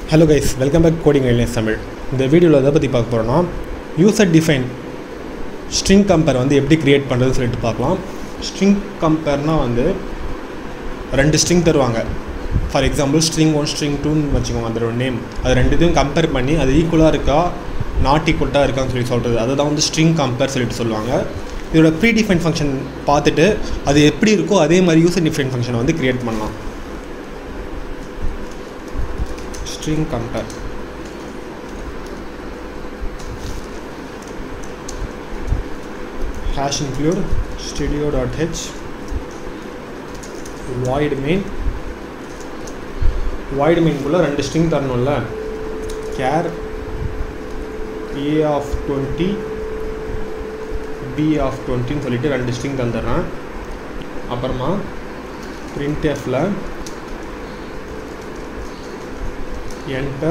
hello guys welcome back coding aliens Tamil இந்த வீடியோவில் எதை பற்றி பார்க்க போகிறோன்னா யூசர் டிஃபைன் ஸ்ட்ரிங் கம்பேர் வந்து எப்படி க்ரியேட் பண்ணுறதுன்னு சொல்லிட்டு பார்க்கலாம் ஸ்ட்ரிங் கம்பேர்னால் வந்து ரெண்டு ஸ்ட்ரிங் தருவாங்க for example string one string டூன்னு வச்சுக்கோங்க அதோட நேம் அது ரெண்டுத்தையும் கம்பேர் பண்ணி அது ஈக்குவலாக இருக்கா நாட் ஈக்குவலாக இருக்கான்னு சொல்லி சொல்கிறது அதை தான் வந்து ஸ்ட்ரிங் கம்பேர் சொல்லிட்டு சொல்லுவாங்க இதோட ப்ரீ டிஃபைன் ஃபங்க்ஷன் பார்த்துட்டு அது எப்படி இருக்கோ அதே மாதிரி யூசர் டிஃபைன் ஃபங்க்ஷனை வந்து க்ரியேட் பண்ணலாம் string compare hash include studio.h void main void main குள்ள ரெண்டு ஸ்ட்ரிங் தரணும்ல char a of 20 b of 20 ன்னு சொல்லிட்டு ரெண்டு ஸ்ட்ரிங் தந்துடுறேன் அப்புறமா printfல enter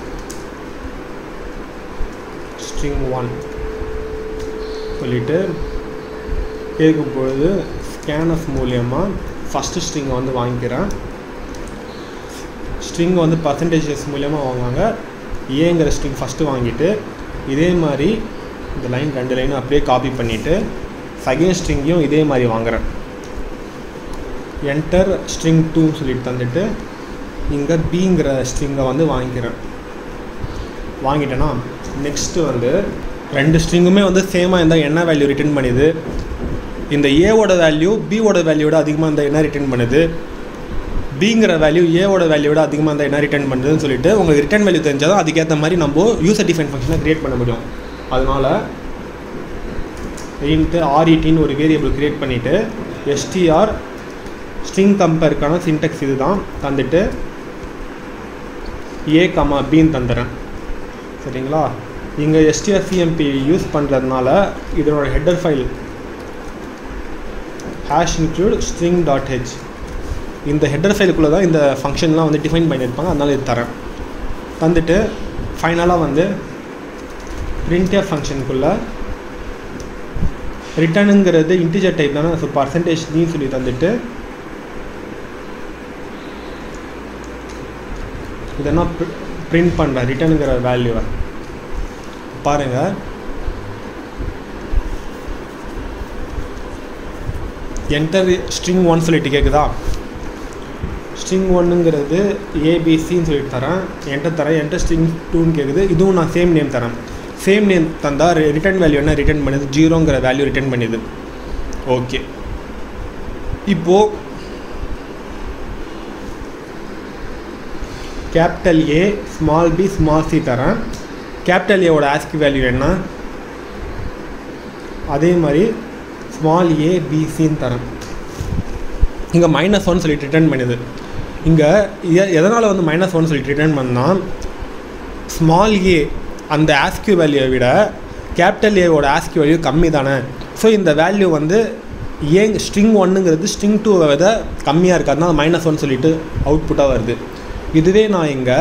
string 1 சொல்லிட்டு கேட்கும் பொழுது ஸ்கேனஃப் மூலியமாக ஃபஸ்ட்டு ஸ்ட்ரிங்கை வந்து வாங்கிக்கிறேன் ஸ்ட்ரிங்கை வந்து பர்சன்டேஜஸ் மூலியமாக வாங்குவாங்க ஏங்கிற ஸ்ட்ரிங் ஃபஸ்ட்டு வாங்கிட்டு இதே மாதிரி இந்த லைன் ரெண்டு லைனும் அப்படியே காப்பி பண்ணிவிட்டு செகண்ட் ஸ்ட்ரிங்கையும் இதே மாதிரி வாங்குகிறேன் என்டர் ஸ்ட்ரிங் டூன்னு சொல்லிட்டு தந்துட்டு இங்கே பிங்கிற ஸ்ட்ரிங்கை வந்து வாங்கிக்கிறேன் வாங்கிட்டேன்னா நெக்ஸ்ட்டு வந்து ரெண்டு ஸ்ட்ரிங்குமே வந்து சேமாக இருந்தால் என்ன வேல்யூ ரிட்டர்ன் பண்ணுது இந்த ஏவோட வேல்யூ பியோட வேல்யூவோட அதிகமாக இருந்தால் என்ன ரிட்டர்ன் பண்ணுது பிங்கிற வேல்யூ ஏவோட வேல்யூவோட அதிகமாக இருந்தால் என்ன ரிட்டர்ன் பண்ணுதுன்னு சொல்லிட்டு உங்களுக்கு ரிட்டர்ன் வேல்யூ தெரிஞ்சால் தான் அதுக்கேற்ற மாதிரி நம்ம யூசர் டிஃபைன் ஃபங்க்ஷனை க்ரியேட் பண்ண முடியும் அதனால் இன்ட்டு ஆர்இடின்னு ஒரு வேரியபிள் க்ரியேட் பண்ணிவிட்டு எஸ்டிஆர் ஸ்ட்ரிங் கம்பேருக்கான சின்டெக்ஸ் இது தான் தந்துட்டு ஏ கமா பின்னு தந்துடுறேன் சரிங்களா இங்கே எஸ்டிஎஃப்இஎம்பி யூஸ் பண்ணுறதுனால இதனோட header file hash include string dot h இந்த ஹெட்டர் ஃபைலுக்குள்ளே தான் இந்த ஃபங்க்ஷன்லாம் வந்து டிஃபைன் பண்ணியிருப்பாங்க அதனால இது தரேன் தந்துட்டு ஃபைனலாக வந்து பிரிண்டிஎஃப் ஃபங்க்ஷனுக்குள்ளே ரிட்டர்னுங்கிறது இன்டிஜர் டைப் தானே ஸோ பர்சன்டேஜ் நீ சொல்லி தந்துட்டு இதெல்லாம் பிரிண்ட் பண்ணுறேன் ரிட்டனுங்கிற வேல்யூவை பாருங்கள் என்டர் ஸ்ட்ரிங் ஒன் சொல்லிட்டு கேட்குதா ஸ்ட்ரிங் ஒன்னுங்கிறது ஏபிசின்னு சொல்லிட்டு தரேன் என்டர் தரேன் என்டர் ஸ்ட்ரிங் டூன்னு கேட்குது இதுவும் நான் சேம் நேம் தரேன் சேம் நேம் தந்தால் ரிட்டர்ன் வேல்யூ என்ன ரிட்டர்ன் பண்ணுது ஜீரோங்கிற வேல்யூ ரிட்டர்ன் பண்ணுது ஓகே இப்போது capital A small B small C தரேன் கேபிட்டல் ஏவோட ஆஸ்கி வேல்யூ என்ன அதே மாதிரி ஸ்மால் ஏ பிசின்னு தரேன் இங்கே மைனஸ் ஒன் சொல்லிட்டு ரிட்டர்ன் பண்ணுது இங்கே எதனால் வந்து மைனஸ் ஒன் சொல்லிட்டு ரிட்டர்ன் பண்ணால் ஸ்மால் ஏ அந்த ஆஸ்கியூ வேல்யூவை விட கேபிட்டல் ஏவோட ஆஸ்கியூ வேல்யூ கம்மி தானே ஸோ இந்த வேல்யூ வந்து ஏன் ஸ்ட்ரிங் ஒன்னுங்கிறது ஸ்ட்ரிங் டூவை விட கம்மியாக இருக்குது அதனால் மைனஸ் ஒன் சொல்லிட்டு அவுட்புட்டாக வருது இதுவே நான் இங்கே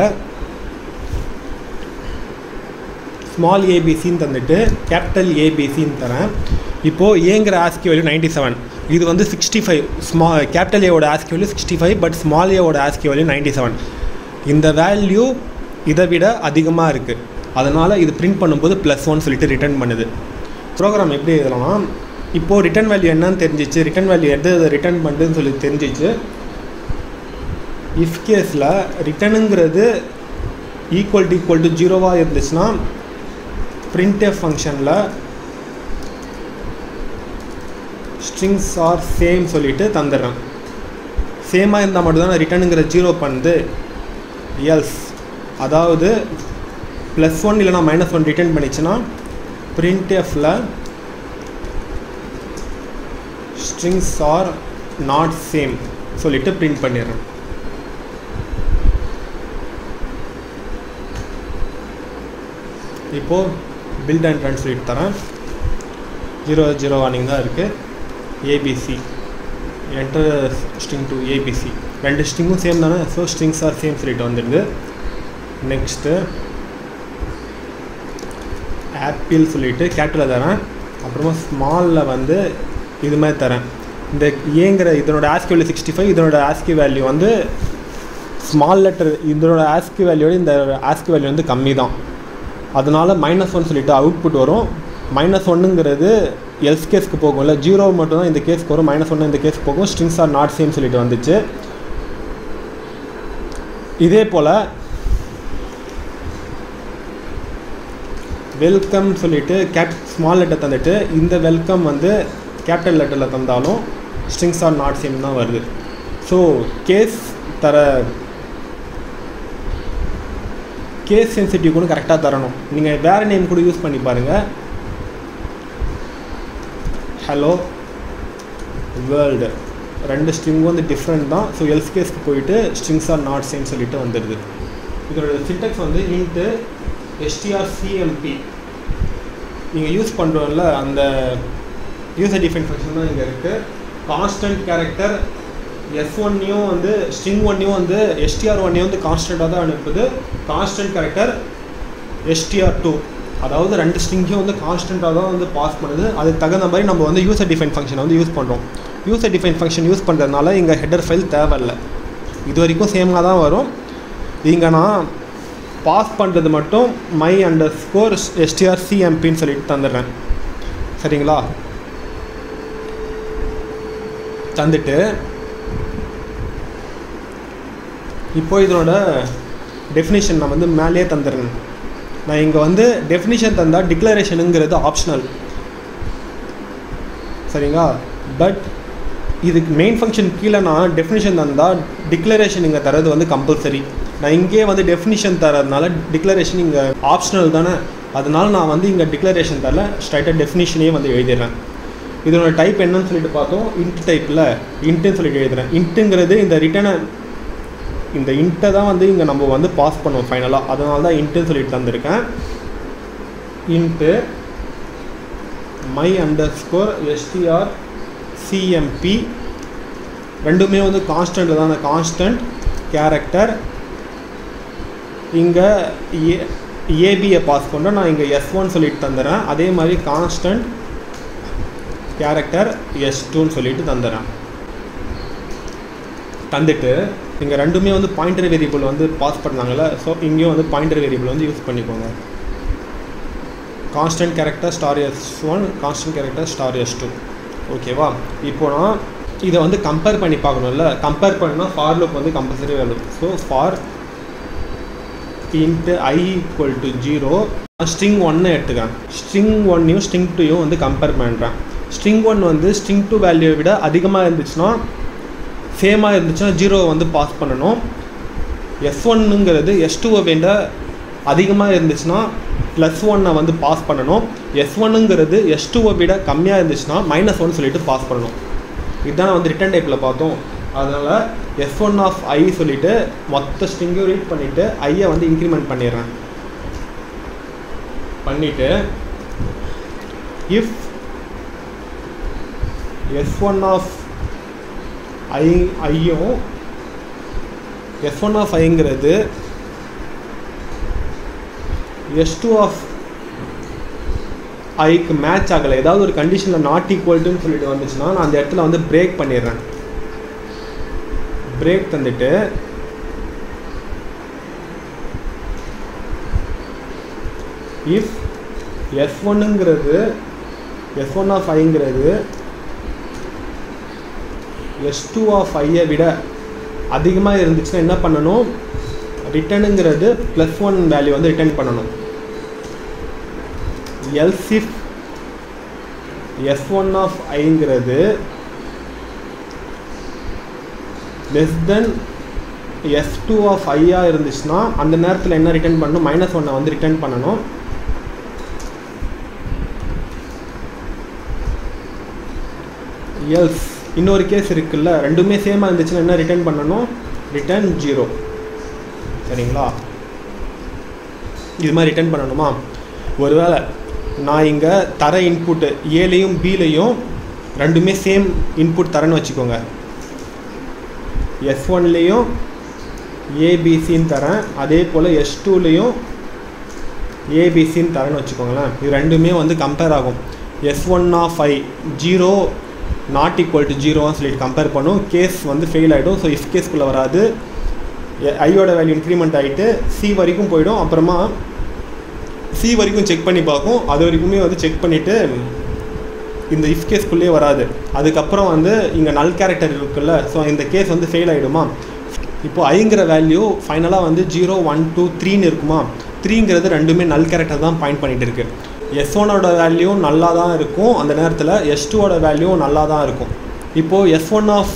ஸ்மால் ஏபிசின்னு தந்துட்டு கேபிட்டல் ஏபிசின்னு தரேன் இப்போது ஏங்கிற ஆஸ்கி வேல்யூ நைன்டி செவன் இது வந்து சிக்ஸ்டி ஃபைவ் ஸ்மா கேபிட்டல் ஏவோட ASCII value sixty five but small ஏவோட ஆஸ்கி வேல்யூ நைன்டி செவன் இந்த வேல்யூ இதை விட அதிகமாக இருக்குது அதனால் இது பிரிண்ட் பண்ணும்போது ப்ளஸ் ஒன் சொல்லிட்டு ரிட்டர்ன் பண்ணுது ப்ரோக்ராம் எப்படி எழுதலாம் இப்போது ரிட்டர்ன் வேல்யூ என்னன்னு தெரிஞ்சிச்சு ரிட்டர்ன் வேல்யூ எது ரிட்டர்ன் பண்ணுதுன்னு சொல்லி தெரிஞ்சிச்சு இஃப் கேஸில் ரிட்டனுங்கிறது ஈக்குவல் டு ஈக்குவல் டு ஜீரோவாக இருந்துச்சுன்னா பிரிண்ட்எஃப் ஃபங்க்ஷனில் ஸ்ட்ரிங்ஸ் ஆர் சேம் சொல்லிட்டு தந்துடுறேன் சேமாக இருந்தால் மட்டும்தான் ரிட்டனுங்கிற ஜீரோ பண்ணுது எல்ஸ் அதாவது ப்ளஸ் ஒன் இல்லைனா மைனஸ் ஒன் ரிட்டர்ன் பண்ணிச்சுன்னா பிரிண்ட்எஃப்பில் ஸ்ட்ரிங்ஸ் ஆர் நாட் சேம் சொல்லிட்டு பிரிண்ட் பண்ணிடுறேன் இப்போது பில்ட் அண்ட் ரன் சொல்லிட்டு தரேன் ஜீரோ ஜீரோ வார்னிங் தான் இருக்குது ABC enter string to ABC ரெண்டு ஸ்ட்ரிங்கும் சேம் தானே ஸோ ஸ்ட்ரிங்ஸ் ஆர் சேம் சொல்லிட்டு வந்துடுது நெக்ஸ்ட்டு ஆப்பிள் சொல்லிவிட்டு கேபிட்டலில் தரேன் அப்புறமா ஸ்மாலில் வந்து இது மாதிரி தரேன் இந்த ஏங்கிற இதனோட ஆஸ்கி வேல்யூ சிக்ஸ்டி ஃபைவ் இதனோட ஆஸ்கி வேல்யூ வந்து ஸ்மால் லெட்டர் இதோட ஆஸ்கி வேல்யூட இந்த ஆஸ்கி வேல்யூ வந்து கம்மி தான் அதனால் மைனஸ் ஒன் சொல்லிட்டு அவுட்புட் வரும் மைனஸ் ஒன்றுங்கிறது எல்ஸ் கேஸ்க்கு போகும்ல ஜீரோ மட்டும் தான் இந்த கேஸ்க்கு வரும் மைனஸ் ஒன்று இந்த கேஸ்க்கு போகும் ஸ்ட்ரிங்ஸ் ஆர் நாட் சேம் சொல்லிட்டு வந்துச்சு இதே போல் வெல்கம் சொல்லிட்டு கேப் ஸ்மால் லெட்டர் தந்துட்டு இந்த வெல்கம் வந்து கேபிட்டல் லெட்டரில் தந்தாலும் ஸ்ட்ரிங்ஸ் ஆர் நாட் சேம் தான் வருது ஸோ கேஸ் தர கேஸ் சென்சிட்டிவ் கூட கரெக்டாக தரணும் நீங்கள் வேறு நேம் கூட யூஸ் பண்ணி பாருங்கள் ஹலோ வேர்ல்டு ரெண்டு ஸ்ட்ரிங்கும் வந்து டிஃப்ரெண்ட் தான் ஸோ எல்ஸ் கேஸ்க்கு போயிட்டு ஸ்ட்ரிங்ஸ் ஆர் நாட் சேம் சொல்லிட்டு வந்துடுது இதோட சின்டெக்ஸ் வந்து இன்ட்டு எஸ்டிஆர்சிஎம்பி நீங்கள் யூஸ் பண்ணுறோம்ல அந்த யூசர் டிஃபைன் ஃபங்க்ஷன் தான் இங்கே இருக்குது கான்ஸ்டன்ட் கேரக்டர் எஸ் ஒன்னையும் வந்து ஸ்ட்ரிங் ஒன்னையும் வந்து எஸ்டிஆர் ஒன்னையும் வந்து கான்ஸ்டண்ட்டாக தான் அனுப்புது கான்ஸ்டன்ட் கேரக்டர் எஸ்டிஆர் டூ அதாவது ரெண்டு ஸ்ட்ரிங்கையும் வந்து கான்ஸ்டண்ட்டாக தான் வந்து பாஸ் பண்ணுது அதுக்கு தகுந்த மாதிரி நம்ம வந்து யூசர் டிஃபைன் ஃபங்க்ஷனை வந்து யூஸ் பண்ணுறோம் யூசர் டிஃபைன் ஃபங்க்ஷன் யூஸ் பண்ணுறதுனால இங்கே ஹெடர் ஃபைல் தேவையில்லை இது வரைக்கும் சேமாக தான் வரும் இங்கே நான் பாஸ் பண்ணுறது மட்டும் மை அண்டர் ஸ்கோர் எஸ்டிஆர் சிஎம்பின்னு சொல்லிட்டு தந்துடுறேன் சரிங்களா தந்துட்டு இப்போ இதனோட டெஃபினிஷன் நான் வந்து மேலேயே தந்துடுறேன் நான் இங்கே வந்து டெஃபினிஷன் தந்தால் டிக்ளரேஷனுங்கிறது ஆப்ஷனல் சரிங்களா பட் இதுக்கு மெயின் ஃபங்க்ஷன் கீழே நான் டெஃபினிஷன் தந்தால் டிக்ளரேஷன் இங்கே தரது வந்து கம்பல்சரி நான் இங்கேயே வந்து டெஃபினிஷன் தரதுனால டிக்ளரேஷன் இங்கே ஆப்ஷனல் தானே அதனால நான் வந்து இங்கே டிக்ளரேஷன் தரல ஸ்ட்ரைட்டாக டெஃபினிஷனே வந்து எழுதிடுறேன் இதனோட டைப் என்னன்னு சொல்லிட்டு பார்த்தோம் இன்ட் டைப்பில் இன்ட்டுன்னு சொல்லிட்டு எழுதுறேன் இன்ட்டுங்கிறது இந்த ரிட்டனை இந்த இன்ட்டை தான் வந்து இங்கே நம்ம வந்து பாஸ் பண்ணுவோம் ஃபைனலாக அதனால தான் இன்ட்டுன்னு சொல்லிட்டு தந்திருக்கேன் int my under score STR CMP ரெண்டுமே வந்து கான்ஸ்டன்ட் தான் கான்ஸ்டன்ட் கேரக்டர் இங்கே ஏ ஏபியை பாஸ் பண்ணுறேன் நான் இங்கே எஸ் ஒன் சொல்லிட்டு தந்துடுறேன் அதே மாதிரி கான்ஸ்டன்ட் கேரக்டர் எஸ் டூன்னு சொல்லிட்டு தந்துடுறேன் தந்துட்டு இங்கே ரெண்டுமே வந்து பாயிண்டர் வேரியபிள் வந்து பாஸ் பண்ணாங்கல்ல ஸோ இங்கேயும் வந்து பாயிண்டர் வேரியபிள் வந்து யூஸ் பண்ணிக்கோங்க constant character star S one constant character star S two ஓகேவா இப்போ நான் இதை வந்து கம்பேர் பண்ணி பார்க்கணும்ல கம்பேர் பண்ணால் ஃபார் லுக் வந்து கம்பல்சரி வேணும் so for int I equal to zero string ஒன்னை எடுத்துக்கிறேன் ஸ்ட்ரிங் ஒன்னையும் ஸ்ட்ரிங் டூயும் வந்து கம்பேர் பண்ணுறேன் ஸ்ட்ரிங் ஒன் வந்து ஸ்ட்ரிங் டூ வேல்யூவை விட அதிகமாக இருந்துச்சுன்னா சேமாக இருந்துச்சுன்னா ஜீரோவை வந்து பாஸ் பண்ணணும் எஸ் ஒன்னுங்கிறது எஸ் டூவை விட அதிகமாக இருந்துச்சுன்னா ப்ளஸ் ஒன்னை வந்து பாஸ் பண்ணணும் எஸ் ஒன்னுங்கிறது எஸ் டூவை விட கம்மியாக இருந்துச்சுன்னா மைனஸ் ஒன் சொல்லிட்டு பாஸ் பண்ணணும் இதுதான் வந்து ரிட்டன் டைப்பில் பார்த்தோம் அதனால் எஸ் ஒன் ஆஃப் ஐ சொல்லிவிட்டு மொத்த ஸ்ட்ரிங்கையும் ரீட் பண்ணிவிட்டு ஐயை வந்து இன்க்ரிமெண்ட் பண்ணிடுறேன் பண்ணிவிட்டு if S one of I ஐயும் எஸ் ஒன் ஆஃப் ஐங்கிறது எஸ் டூ ஆஃப் ஐக்கு மேட்ச் ஆகலை ஏதாவது ஒரு கண்டிஷனில் நாட் ஈக்குவல்ட்டுன்னு சொல்லிட்டு வந்துச்சுன்னா நான் அந்த இடத்துல வந்து பிரேக் பண்ணிடுறேன் பிரேக் தந்துட்டு இஃப் எஸ் ஒன்னுங்கிறது எஸ் ஒன் ஆஃப் ஐங்கிறது எஸ் டூ ஆஃப் ஐயை விட அதிகமாக இருந்துச்சுன்னா என்ன பண்ணணும் ரிட்டனுங்கிறது ப்ளஸ் ஒன் வேல்யூ வந்து ரிட்டர்ன் பண்ணணும் else if S one of ஐங்கிறது less then S two of ஐயாக இருந்துச்சுன்னா அந்த நேரத்தில் என்ன ரிட்டர்ன் பண்ணணும் மைனஸ் ஒன்னை வந்து ரிட்டர்ன் பண்ணணும் எல்ஸ் இன்னொரு கேஸ் இருக்குல்ல ரெண்டுமே சேமாக இருந்துச்சுன்னா என்ன ரிட்டர்ன் பண்ணணும் ரிட்டர்ன் ஜீரோ சரிங்களா இது மாதிரி ரிட்டர்ன் பண்ணணுமா ஒருவேளை நான் இங்கே தர இன்புட்டு ஏலையும் பிலையும் ரெண்டுமே சேம் இன்புட் தரேன்னு வச்சுக்கோங்க எஸ் ஒன்லேயும் ஏபிசின்னு தரேன் அதே போல் எஸ் டூலேயும் ஏபிசின்னு தரேன்னு வச்சுக்கோங்களேன் இது ரெண்டுமே வந்து கம்பேர் ஆகும் S one of I zero not equal to ஜீரோன்னு சொல்லிட்டு கம்பேர் பண்ணும் கேஸ் வந்து ஃபெயில் ஆகிடும் ஸோ இஃப் கேஸ்க்குள்ளே வராது ஐயோட வேல்யூ இன்க்ரிமெண்ட் ஆகிட்டு சி வரைக்கும் போயிடும் அப்புறமா சி வரைக்கும் செக் பண்ணி பார்க்கும் அது வரைக்குமே வந்து செக் பண்ணிவிட்டு இந்த இஃப் கேஸ்க்குள்ளேயே வராது அதுக்கப்புறம் வந்து இங்கே நல் கேரக்டர் இருக்குல்ல ஸோ இந்த கேஸ் வந்து ஃபெயில் ஆகிடுமா இப்போ ஐங்கிற வேல்யூ ஃபைனலாக வந்து ஜீரோ ஒன் டூ த்ரீன்னு இருக்குமா த்ரீங்கிறது ரெண்டுமே நல் கேரக்டர் தான் பாயிண்ட் பண்ணிகிட்டு இருக்கு எஸ் ஒனோட வேல்யூ நல்லா தான் இருக்கும் அந்த நேரத்தில் எஸ் டூவோட வேல்யூ நல்லா தான் இருக்கும் இப்போது எஸ் ஒன் ஆஃப்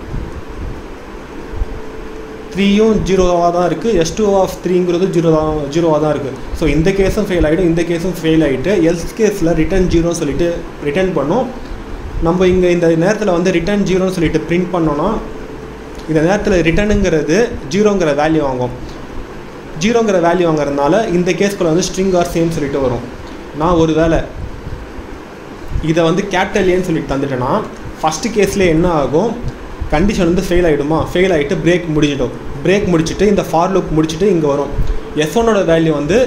த்ரீயும் ஜீரோவாக தான் இருக்குது எஸ் டூ ஆஃப் த்ரீங்கிறது ஜீரோ தான் ஜீரோவாக தான் இருக்குது ஸோ இந்த கேஸும் ஃபெயில் ஆகிடும் இந்த கேஸும் ஃபெயில் ஆகிட்டு எல்ஸ் கேஸில் ரிட்டர்ன் ஜீரோன்னு சொல்லிட்டு ரிட்டர்ன் பண்ணோம் நம்ம இங்கே இந்த நேரத்தில் வந்து ரிட்டர்ன் ஜீரோன்னு சொல்லிட்டு பிரிண்ட் பண்ணோன்னா இந்த நேரத்தில் ரிட்டர்னுங்கிறது ஜீரோங்கிற வேல்யூ வாங்கும் ஜீரோங்கிற வேல்யூ வாங்குறதுனால இந்த கேஸ்குள்ளே வந்து ஸ்ட்ரிங் ஆர் சேம் சொல்லிட்டு வரும் நான் ஒரு வேளை இதை வந்து கேபிட்டல் ஏன்னு சொல்லிட்டு தந்துட்டேன்னா ஃபஸ்ட்டு கேஸில் என்ன ஆகும் கண்டிஷன் வந்து ஃபெயில் ஆகிடுமா ஃபெயில் ஆகிட்டு பிரேக் முடிஞ்சிடும் பிரேக் முடிச்சுட்டு இந்த ஃபார் லுக் முடிச்சுட்டு இங்கே வரும் எஸ் ஒனோட வேல்யூ வந்து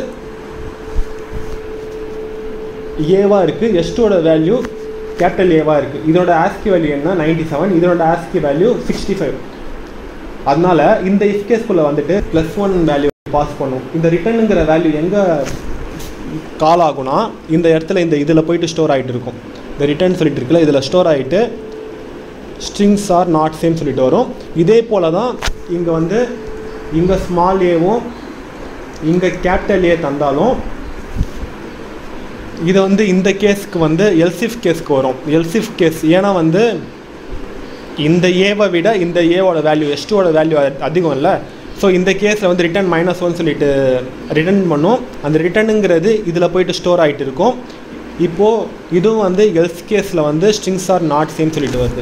ஏவாக இருக்குது எஸ் டூவோட வேல்யூ கேபிட்டல் ஏவாக இருக்குது இதோட ஆஸ்கி வேல்யூ என்ன நைன்டி செவன் இதோட ஆஸ்கி வேல்யூ சிக்ஸ்டி ஃபைவ் அதனால இந்த இஃப்கேஸ்குள்ளே வந்துட்டு ப்ளஸ் ஒன் வேல்யூ பாஸ் பண்ணும் இந்த ரிட்டர்னுங்கிற வேல்யூ எங்கே கால் ஆகும்னா இந்த இடத்துல இந்த இதில் போயிட்டு ஸ்டோர் ஆகிட்டு இருக்கும் இந்த ரிட்டர்ன் சொல்லிட்டு இருக்குல்ல இதில் ஸ்டோர் ஆகிட்டு ஸ்ட்ரிங்ஸ் ஆர் நாட் சேம் சொல்லிட்டு வரும் இதே போல் தான் இங்கே வந்து இங்கே ஸ்மால் ஏவும் இங்கே கேபிட்டல் ஏ தந்தாலும் இது வந்து இந்த கேஸ்க்கு வந்து எல்சிஃப் கேஸ்க்கு வரும் எல்சிஃப் கேஸ் ஏன்னா வந்து இந்த ஏவை விட இந்த ஏவோட வேல்யூ எஸ் டூவோட வேல்யூ அதிகம் இல்லை ஸோ இந்த கேஸில் வந்து ரிட்டர்ன் மைனஸ் ஒன் சொல்லிட்டு ரிட்டர்ன் பண்ணும் அந்த ரிட்டர்னுங்கிறது இதில் போயிட்டு ஸ்டோர் ஆகிட்டு இருக்கும் இப்போது இதுவும் வந்து எல்ஸ் கேஸில் வந்து ஸ்ட்ரிங்ஸ் ஆர் நாட் சேம் சொல்லிட்டு வருது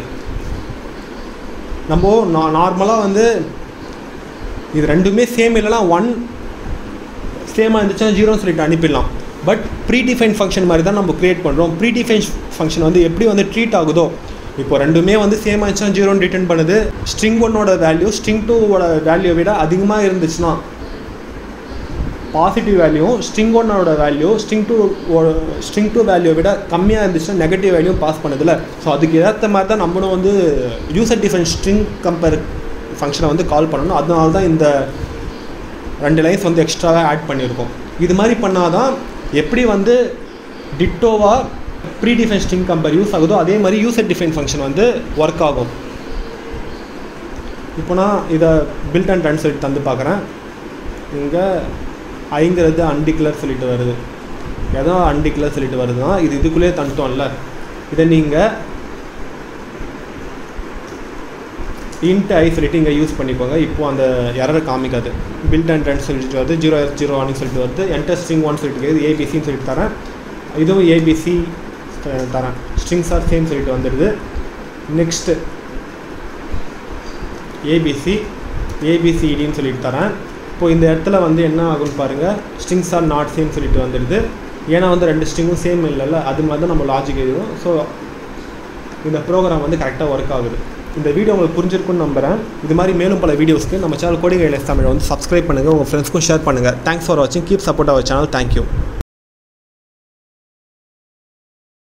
நம்ம நார்மலாக வந்து இது ரெண்டுமே சேம் இல்லைனா ஒன் சேமாக இருந்துச்சுன்னா ஜீரோன்னு சொல்லிட்டு அனுப்பிடலாம் பட் ப்ரீ டிஃபைன் ஃபங்க்ஷன் மாதிரி தான் நம்ம க்ரியேட் பண்ணுறோம் ப்ரீ டிஃபைன் ஃபங்க்ஷன் வந்து எப்படி வந்து ட்ரீட் ஆகுதோ இப்போ ரெண்டுமே வந்து சேம் ஆச்சுன்னா ஜீரோன்னு ரிட்டர்ன் பண்ணுது ஸ்ட்ரிங் ஒன்னோட வேல்யூ ஸ்ட்ரிங் டூவோட வேல்யூ விட அதிகமாக இருந்துச்சுன்னா பாசிட்டிவ் வேல்யூ ஸ்ட்ரிங் ஒன்னோட value string two string two value விட கம்மியாக இருந்துச்சுன்னா நெகட்டிவ் வேல்யூ பாஸ் பண்ணுதில்ல ஸோ அதுக்கு ஏற்ற மாதிரி தான் நம்மளும் வந்து யூசர் டிஃபைன் ஸ்ட்ரிங் கம்பேர் ஃபங்க்ஷனை வந்து கால் பண்ணணும் அதனால தான் இந்த ரெண்டு லைன்ஸ் வந்து எக்ஸ்ட்ராவாக ஆட் பண்ணியிருக்கோம் இது மாதிரி பண்ணால் தான் எப்படி வந்து டிட்டோவாக pre define string compare use ஆகுதோ அதே மாதிரி யூசர் டிஃபைன் ஃபங்க்ஷன் வந்து ஒர்க் ஆகும் இப்போ நான் இதை பில்ட் அண்ட் ரன் சொல்லிட்டு தந்து பார்க்குறேன் இங்கே ஐங்கிறது அன்டிக்ளர் சொல்லிட்டு வருது எதோ அன்டிக்ளர் சொல்லிட்டு வருதுன்னா இது இதுக்குள்ளேயே தந்துட்டோம்ல இதை நீங்கள் இன்ட் ஐ சொல்லிட்டு இங்கே யூஸ் பண்ணிக்கோங்க இப்போ அந்த எரர் காமிக்காது பில்ட் அண்ட் ரன் சொல்லிட்டு வருது ஜீரோ ஜீரோ ஒன் சொல்லிட்டு வருது என்டர் ஸ்ட்ரிங் ஒன் சொல்லிட்டு இருக்குது ஏபிசின்னு சொல்லிட்டு தரேன் இதுவும் ஏபிசி தரேன் ஸ்ட்ரிங்ஸ் ஆர் சேம் சொல்லிட்டு வந்துடுது நெக்ஸ்ட்டு ஏபிசி ஏபிசிடின்னு சொல்லிட்டு தரேன் இப்போ இந்த இடத்துல வந்து என்ன ஆகும்னு பாருங்கள் ஸ்ட்ரிங்ஸ் ஆர் நாட் சேம் சொல்லிட்டு வந்துடுது ஏன்னா வந்து ரெண்டு ஸ்ட்ரிங்கும் சேம் இல்லைல்ல அது மாதிரி தான் நம்ம லாஜிக் எழுதும் ஸோ இந்த ப்ரோக்ராம் வந்து கரெக்டாக ஒர்க் ஆகுது இந்த வீடியோ உங்களுக்கு புரிஞ்சிருக்குன்னு நம்புறேன் இது மாதிரி மேலும் பல வீடியோஸ்க்கு நம்ம சேனல் கோடிங் ஐலஸ் தமிழை வந்து சப்ஸ்கிரைப் பண்ணுங்கள் உங்கள் ஃப்ரெண்ட்ஸ்க்கும் ஷேர் பண்ணுங்கள் தேங்க்ஸ் ஃபார் வாட்சிங் keep support our channel thank you